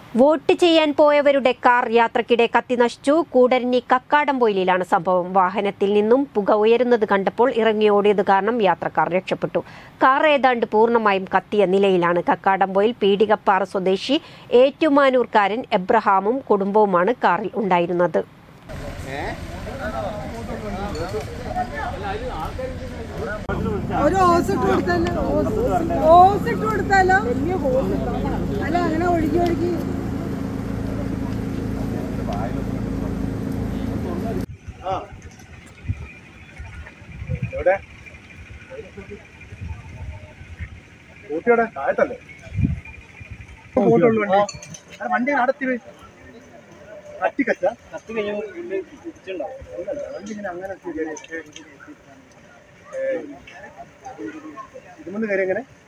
vote ചെയ്യാൻ പോയവരുടെ car യാത്രക്കിടെ കത്തിനശിച്ചു കൂടരഞ്ഞി കക്കാടംപൊയിലാണ് സംഭവം വാഹനത്തിൽ നിന്നും പുക ഉയരുന്നത് കണ്ടപ്പോൾ ഇറങ്ങിയോടിയത് കാരണം യാത്രക്കാർ രക്ഷപ്പെട്ടു കാർ ഏതാണ്ട് പൂർണ്ണമായും കത്തിയ നിലയിലാണ് കക്കാടംപൊയിൽ പീടികപ്പാറ സ്വദേശി ഏറ്റുമാനൂർക്കാരൻ എബ്രഹാമും കുടുംബവുമാണ് കാറിൽ ഉണ്ടായിരുന്നത് ഒരു ഓസ് ഇട്ട് കൊടുത്താലോ ഓസ് ഇട്ട് കൊടുത്താലോ അല്ല അങ്ങനെ ഒഴുകി ഒഴുകി എവിടെ ഊട്ടിയുടെ താഴത്തല്ലേ പോയിട്ടുള്ളൂ വണ്ടി ആ വണ്ടി നടത്തി കത്തിക്കച്ച കത്തി കഴിഞ്ഞാൽ വണ്ടി ഇങ്ങനെ അങ്ങനെ കയറി ഇതുമെന്ന് കയറി എങ്ങനെ